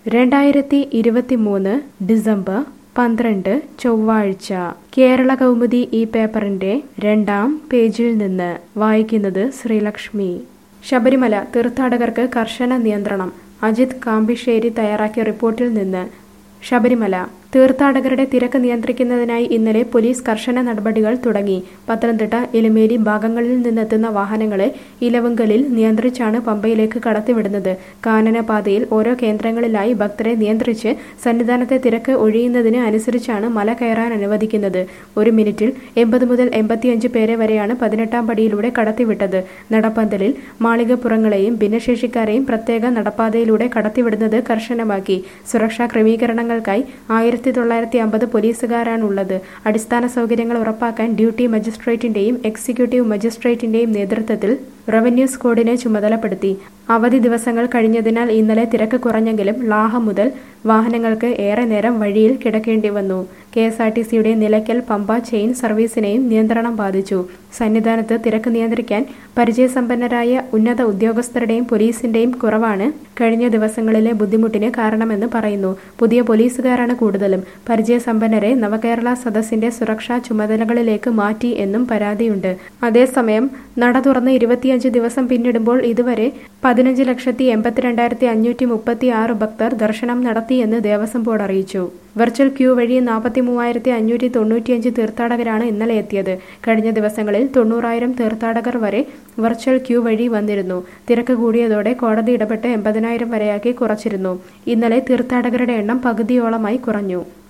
രണ്ടായിരത്തി ഇരുപത്തിമൂന്ന് ഡിസംബർ പന്ത്രണ്ട് ചൊവ്വാഴ്ച കേരള കൗമുദി ഈ പേപ്പറിന്റെ രണ്ടാം പേജിൽ നിന്ന് വായിക്കുന്നത് ശ്രീലക്ഷ്മി ശബരിമല തീർത്ഥാടകർക്ക് കർശന നിയന്ത്രണം അജിത് കാമ്പിശ്ശേരി തയ്യാറാക്കിയ റിപ്പോർട്ടിൽ നിന്ന് ശബരിമല തീർത്ഥാടകരുടെ തിരക്ക് നിയന്ത്രിക്കുന്നതിനായി ഇന്നലെ പോലീസ് കർശന നടപടികൾ തുടങ്ങി പത്തനംതിട്ട എരുമേലി ഭാഗങ്ങളിൽ നിന്നെത്തുന്ന വാഹനങ്ങളെ ഇലവുങ്കലിൽ നിയന്ത്രിച്ചാണ് പമ്പയിലേക്ക് കടത്തിവിടുന്നത് കാനനപാതയിൽ ഓരോ കേന്ദ്രങ്ങളിലായി ഭക്തരെ നിയന്ത്രിച്ച് സന്നിധാനത്തെ തിരക്ക് ഒഴിയുന്നതിന് അനുസരിച്ചാണ് മല കയറാൻ അനുവദിക്കുന്നത് ഒരു മിനിറ്റിൽ എൺപത് മുതൽ എൺപത്തിയഞ്ച് പേരെ വരെയാണ് പതിനെട്ടാം പടിയിലൂടെ കടത്തിവിട്ടത് നടപ്പന്തലിൽ മാളികപ്പുറങ്ങളെയും ഭിന്നശേഷിക്കാരെയും പ്രത്യേക നടപ്പാതയിലൂടെ കടത്തിവിടുന്നത് കർശനമാക്കി സുരക്ഷാ ക്രമീകരണങ്ങൾക്കായി ആയിരത്തി തൊള്ളായിരത്തി അമ്പത് പോലീസുകാരാണുള്ളത് അടിസ്ഥാന സൗകര്യങ്ങൾ ഉറപ്പാക്കാൻ ഡ്യൂട്ടി മജിസ്ട്രേറ്റിന്റെയും എക്സിക്യൂട്ടീവ് മജിസ്ട്രേറ്റിന്റെയും നേതൃത്വത്തിൽ റവന്യൂ സ്ക്വാഡിനെ ചുമതലപ്പെടുത്തി അവധി ദിവസങ്ങൾ കഴിഞ്ഞതിനാൽ ഇന്നലെ തിരക്ക് കുറഞ്ഞെങ്കിലും ലാഹ മുതൽ വാഹനങ്ങൾക്ക് ഏറെ നേരം വഴിയിൽ കിടക്കേണ്ടി വന്നു കെ എസ് ആർ ടി സിയുടെ നിലയ്ക്കൽ പമ്പ ചെയിൻ സർവീസിനെയും നിയന്ത്രണം ബാധിച്ചു സന്നിധാനത്ത് തിരക്ക് നിയന്ത്രിക്കാൻ പരിചയസമ്പന്നരായ ഉന്നത ഉദ്യോഗസ്ഥരുടെയും പോലീസിന്റെയും കുറവാണ് കഴിഞ്ഞ ദിവസങ്ങളിലെ ബുദ്ധിമുട്ടിന് കാരണമെന്ന് പറയുന്നു പുതിയ പോലീസുകാരാണ് കൂടുതലും പരിചയസമ്പന്നരെ നവകേരള സദസ്സിന്റെ സുരക്ഷാ ചുമതലകളിലേക്ക് മാറ്റി എന്നും പരാതിയുണ്ട് അതേസമയം നട തുറന്ന് ഇരുപത്തിയഞ്ച് ദിവസം പിന്നിടുമ്പോൾ ഇതുവരെ പതിനഞ്ച് ലക്ഷത്തി എൺപത്തിരണ്ടായിരത്തി അഞ്ഞൂറ്റി മുപ്പത്തി ആറ് ഭക്തർ ദർശനം നടത്തിയെന്ന് ദേവസ്വം ബോർഡ് അറിയിച്ചു വെർച്വൽ ക്യൂ വഴി നാൽപ്പത്തി മൂവായിരത്തി അഞ്ഞൂറ്റി തൊണ്ണൂറ്റിയഞ്ച് തീർത്ഥാടകരാണ് ഇന്നലെ എത്തിയത് കഴിഞ്ഞ ദിവസങ്ങളിൽ തൊണ്ണൂറായിരം തീർത്ഥാടകർ വരെ വെർച്വൽ ക്യൂ വഴി വന്നിരുന്നു തിരക്ക് കൂടിയതോടെ കോടതി ഇടപെട്ട് എൺപതിനായിരം വരെയാക്കി കുറച്ചിരുന്നു ഇന്നലെ തീർത്ഥാടകരുടെ എണ്ണം പകുതിയോളമായി കുറഞ്ഞു